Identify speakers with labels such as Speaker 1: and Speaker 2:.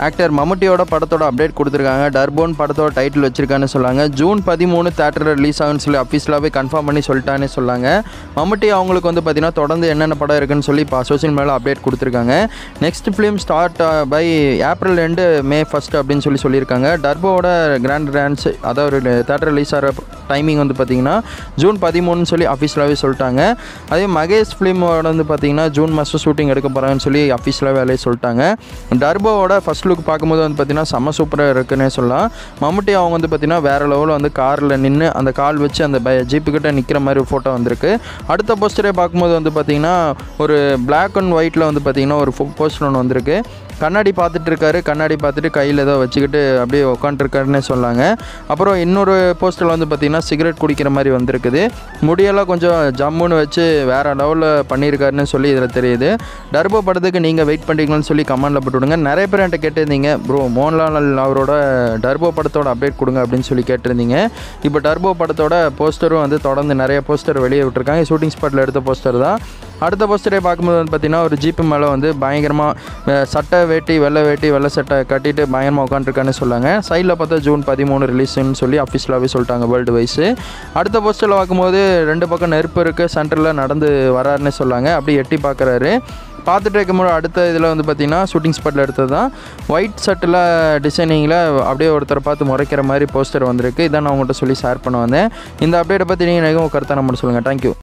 Speaker 1: actor மம்முட்டியோட படத்தோட update கொடுத்துருக்காங்க டர்போன் படத்தோட டைட்டில் வச்சிருக்கான்னு சொல்லாங்க ஜூன் பதிமூணு தேட்டரில் ரிலீஸ் ஆகுன்னு சொல்லி அஃபீஷியலாகவே கன்ஃபார்ம் பண்ணி சொல்லிட்டானே சொல்லாங்க மம்முட்டி அவங்களுக்கு வந்து பார்த்தீங்கன்னா தொடர்ந்து என்னென்ன படம் இருக்குன்னு சொல்லி இப்போ சோஷியல் மீடியாவில் அப்டேட் கொடுத்துருக்காங்க next film start by April ரெண்டு மே ஃபஸ்ட் அப்படின்னு சொல்லி சொல்லியிருக்காங்க டர்போவோட கிராண்ட் டான்ஸ் அதாவது தேட்டர் ரிலீஸ் ஆகிற டைமிங் வந்து பார்த்தீங்கன்னா ஜூன் பதிமூணுன்னு சொல்லி அஃபீஷியலாகவே சொல்லிட்டாங்க அதே மகேஷ் ஃபிலிமோட வந்து பார்த்தீங்கன்னா ஜூன் மாதம் ஷூட்டிங் எடுக்க போகிறாங்கன்னு சொல்லி அஃபீஷியலாக வேலையை சொல்லிட்டாங்க டர்போவோட ஃபர்ஸ்ட் லுக் பார்க்கும்போது வந்து பார்த்தீங்கன்னா செம்ம சூப்பராக இருக்குன்னே சொல்லலாம் மம்முட்டி அவங்க வந்து பார்த்தீங்கன்னா வேறு லெவலில் வந்து காரில் நின்று அந்த கால் வச்சு அந்த ப ஜீப்பு கிட்ட நிற்கிற மாதிரி ஃபோட்டோ வந்திருக்கு அடுத்த போஸ்டரே பார்க்கும்போது வந்து பார்த்தீங்கன்னா ஒரு Black அண்ட் ஒயிட்டில் வந்து பார்த்தீங்கன்னா ஒரு போஸ்டர் ஒன்று வந்திருக்கு கண்ணாடி பார்த்துட்டு இருக்காரு கண்ணாடி பார்த்துட்டு கையில் ஏதோ வச்சுக்கிட்டு அப்படியே உட்காந்துருக்காருன்னே சொன்னாங்க அப்புறம் இன்னொரு போஸ்டரில் வந்து பார்த்தீங்கன்னா சிகரெட் குடிக்கிற மாதிரி வந்திருக்குது முடியெல்லாம் கொஞ்சம் ஜம்முன்னு வச்சு வேறு லெவலில் பண்ணியிருக்காருன்னு சொல்லி இதில் தெரியுது டர்போ படத்துக்கு நீங்கள் வெயிட் பண்ணுறீங்களான்னு சொல்லி கமெண்டில் போட்டு விடுங்க நிறைய பேர் என்கிட்ட கேட்டிருந்தீங்க ப்ரோ மோகன்லால் அவரோட டர்போ படத்தோட அப்டேட் கொடுங்க அப்படின்னு சொல்லி கேட்டிருந்தீங்க இப்போ டர்போ படத்தோட போஸ்டரும் வந்து தொடர்ந்து நிறைய போஸ்டர் வெளியே விட்டுருக்காங்க ஷூட்டிங் ஸ்பாட்டில் எடுத்த போஸ்டர் தான் அடுத்த போஸ்டரே பார்க்கும்போது வந்து பார்த்தீங்கன்னா ஒரு ஜீப்பு மேலே வந்து பயங்கரமாக சட்டை வேட்டி வெள்ளை வேட்டி வெள்ளை சட்டை கட்டிட்டு பயங்கரமாக உட்காந்துருக்கான்னு சொல்லாங்க சைடில் பார்த்தா ஜூன் பதிமூணு ரிலீஸ்னு சொல்லி அஃபிஷியலாகவே சொல்லிட்டாங்க வேர்ல்டு வைஸு அடுத்த போஸ்டரில் பார்க்கும்போது ரெண்டு பக்கம் நெருப்பு இருக்குது சென்டரில் நடந்து வராருன்னு சொல்லாங்க அப்படி எட்டி பார்க்குறாரு பார்த்துட்டு இருக்கும்போது அடுத்த இதில் வந்து பார்த்தீங்கன்னா ஷூட்டிங் ஸ்பாட்டில் எடுத்தது தான் ஒயிட் ஷர்ட்டில் டிசைனிங்கில் அப்படியே ஒருத்தரை பார்த்து முறைக்கிற மாதிரி போஸ்டர் வந்திருக்கு இதான் நான் உங்கள்கிட்ட சொல்லி ஷேர் பண்ண வந்தேன் இந்த அப்டேட்டை பற்றி நீங்கள் கருத்தை நம்ம சொல்லுங்கள் தேங்க்யூ